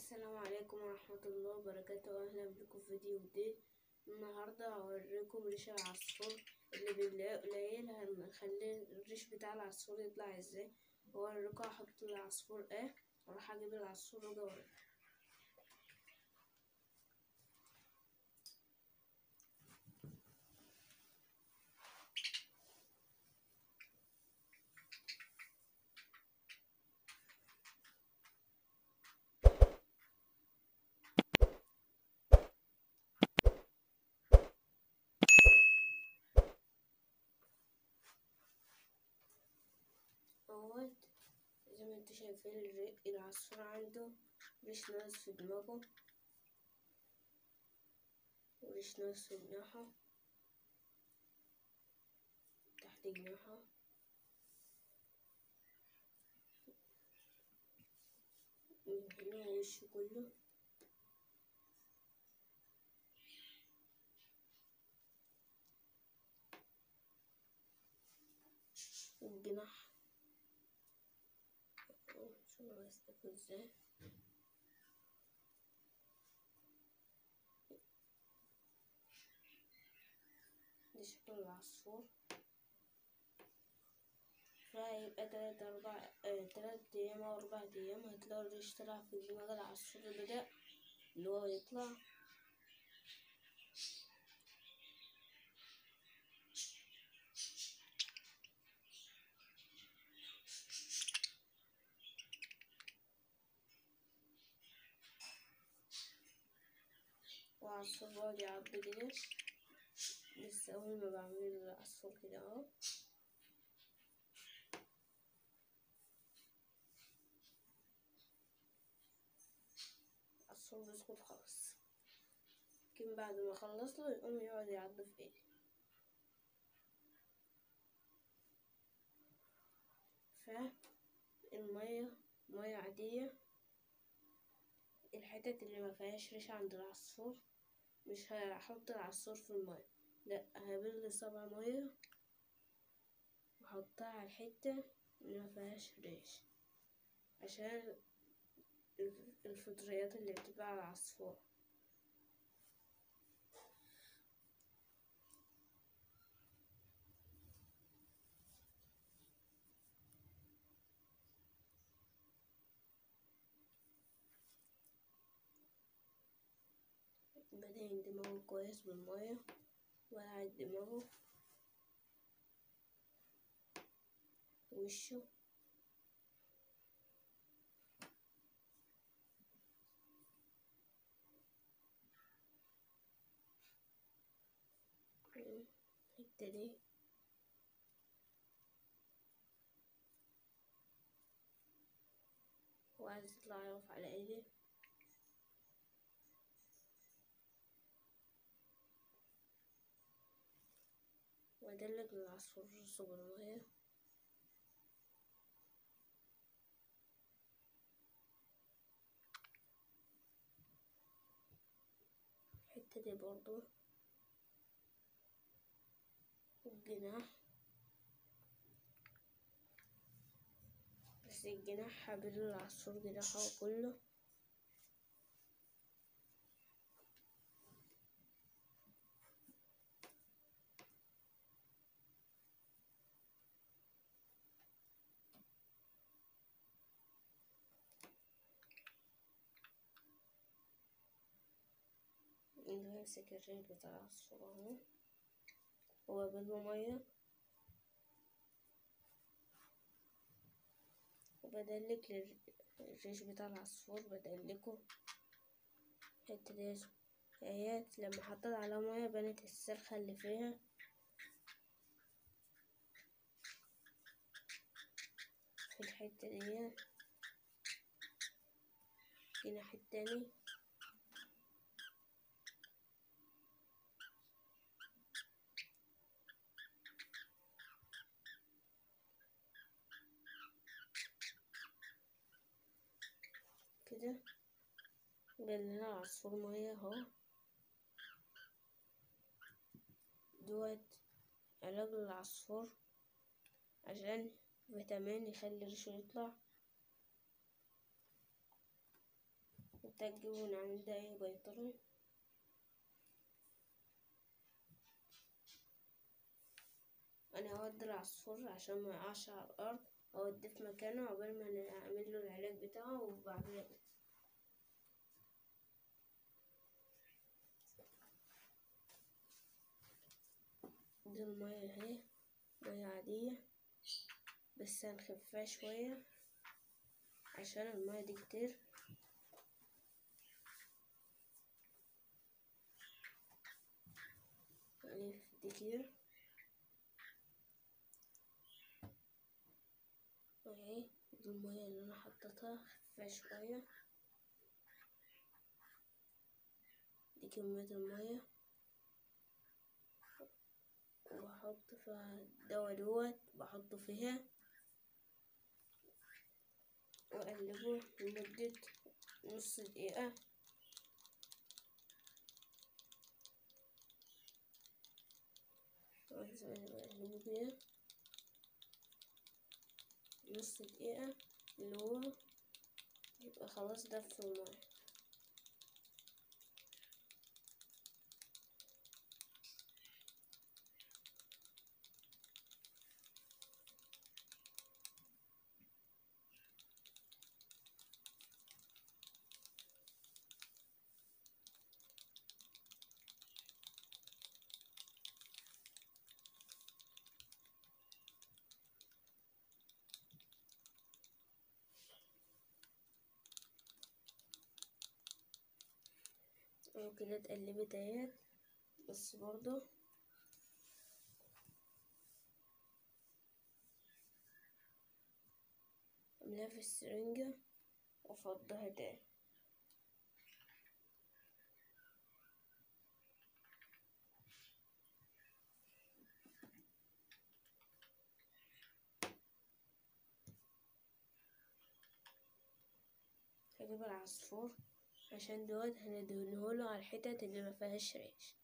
السلام عليكم ورحمة الله وبركاته أهلا بكم في فيديو جديد النهاردة هوريكم ريش العصفور اللي بنلاقيه قليل هنخلي الريش بتاع العصفور يطلع ازاي وأوريكم هحط العصفور ايه واروح اجيب العصفور واجي اوريكم اهوت زي ما انتوا شايفين الري- العصفور عنده ريش ناقص في دماغه وريش ناقص في جناحه تحت جناحه من هنا وشه كله والجناح شوف ماسكه ازاي دي شكل العصفور فهيبقى تلات أربع آه تلات أيام أو أربع أيام هتلاقوا الريش طلع في دماغ العصفور بدأ اللي هو يطلع وعصفور بيقعد يعض كده لسه أول ما بعمل العصفور كده أهو العصفور بيسكت خلاص لكن بعد ما اخلص له يقوم يقعد يعض في ايدي فالمية مية عادية الحتت اللي ما فيهاش ريش عند العصفور مش هحط العصفور في المية لا هبل صبع مية واحطها على الحتة اللي ما فيهاش ريش عشان الفطريات اللي بتبقى على العصفور بدهن دماغه كويس بالمية وقعد دماغه وشه الحتة دي وعايز يطلع يقف على ايدي وادلك العصفور راسه بالمية الحتة دي برضو الجناح بس الجناح هبل العصفور جناحه كله بمسك الريل بتاع العصفور اهو وبدله مية وبدلك الريش بتاع العصفور بدلكه الحتة دي اهيت لما حطيت على مية بنت السلخة اللي فيها في الحتة دي الجناح التاني كده بلنا عصفور مية اهو دوت علاج للعصفور عشان فيتامين يخلي ريشه يطلع انت تجيبه من عند اي بيطري انا هودي العصفور عشان ما يقعش على الارض اوديه في مكانه عقبال ما نعمل له العلاج بتاعه وبعدين دي المية اهي مية عادية بس هنخفها شوية عشان المية دي كتير نلف دي كده اهي دي المية اللي انا حطيتها خفها شوية دي كمية المية وبحط فيها الدواء دوت بحطه فيها وأقلبه لمدة نص دقيقة بقلبه كده نص دقيقة اللي هو يبقى خلاص دف المية وكده اتقلبت اهيت بس برضو املاها في السرنجة وافضها تاني هجيب العصفور عشان دوت هندهنهوله على الحتت اللي مفيهاش ريش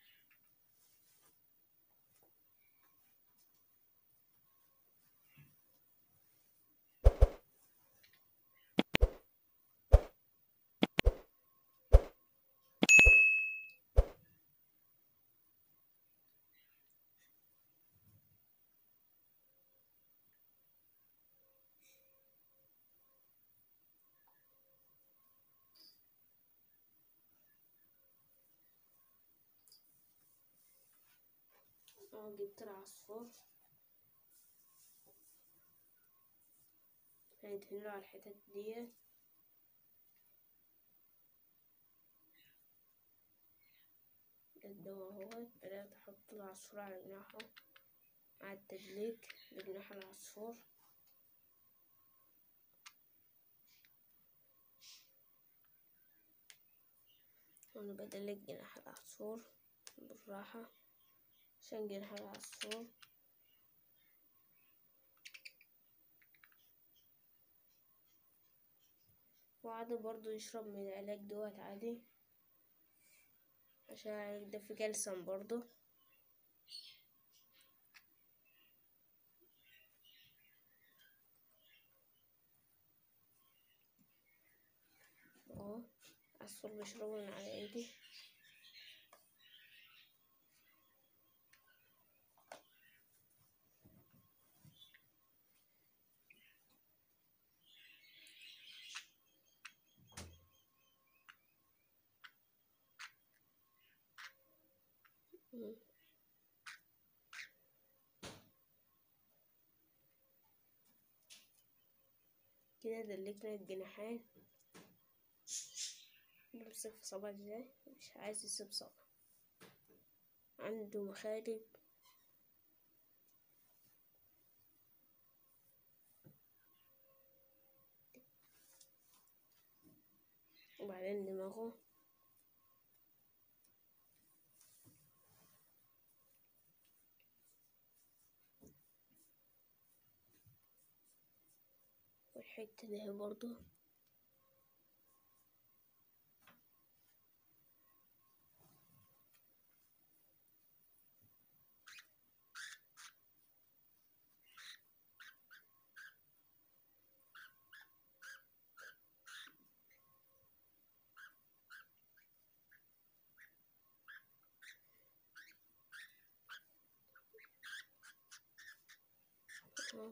اه جبت العصفور هندهنله على الحتت ديت الدواء اهوت بدأت احط العصفور على جناحه مع التدليك لجناح العصفور وانا بدلك جناح العصفور بالراحة عشان جناح العصفور وقعد برضو يشرب من العلاج دوت عادي عشان العلاج ده فيه كالسيوم برضو اهو عصفور بيشربه من على ايدي مم. كده دلكنا الجناحين بمسك في صبع ازاي مش عايز يسيب صبع عنده مخالب وبعدين دماغه والحتة دي برضو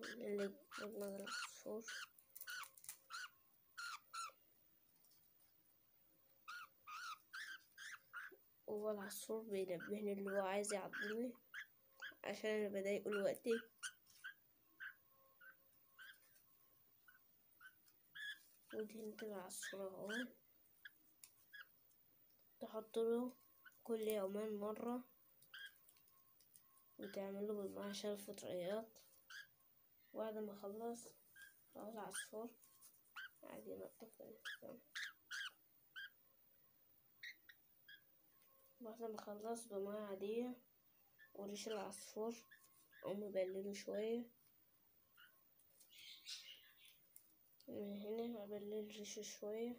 نقلب دماغ العصفور هو العصفور بينبهني اللي هو عايز يعضني عشان انا بضايقه دلوقتي ودهنت العصفور اهو تحط له كل يومين مرة وتعمله بالماء عشان الفطريات بعد ما اخلص اهو العصفور قاعد ينطط بعد ما اخلص بمية عادية وريش العصفور اقوم ابلله شوية من هنا ابلل ريشه شوية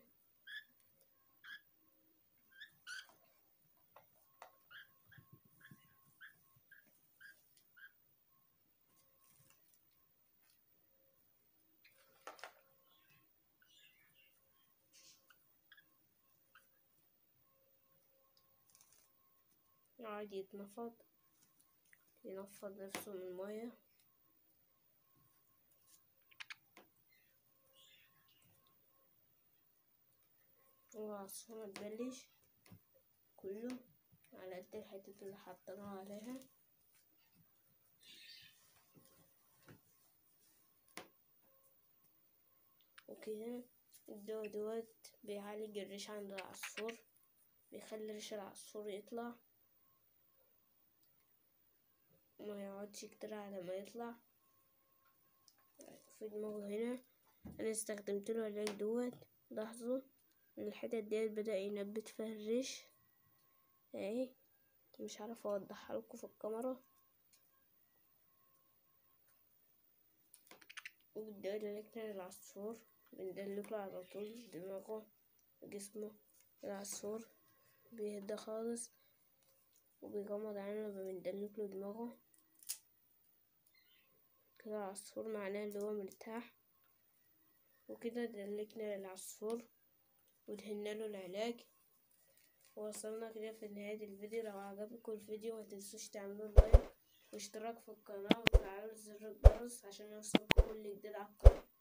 يقعد يتنفض ينفض نفسه من المية والعصفور متبلش كله على قد الحتة اللي حطيناها عليها وكده الدواء دوت بيعالج الريش عند العصفور بيخلي ريش العصفور يطلع ما يقعدش كتير على ما يطلع في دماغه هنا انا استخدمت له العلاج دوت لاحظوا الحتت ديت بدأ ينبت فيها الريش اهي مش عارفه اوضحها لكم في الكاميرا وبندلكنا العصفور بندلكله على طول دماغه جسمه العصفور بيهدى خالص وبيغمض عينه لما بندلكله دماغه كده العصفور معناه اللي هو مرتاح وكده دلكنا العصفور ودهنا له العلاج ووصلنا كده في نهاية الفيديو لو عجبكم الفيديو متنسوش تعملوا لايك واشتراك في القناة وتفعلوا زر الجرس عشان يوصلكم كل جديد على القناة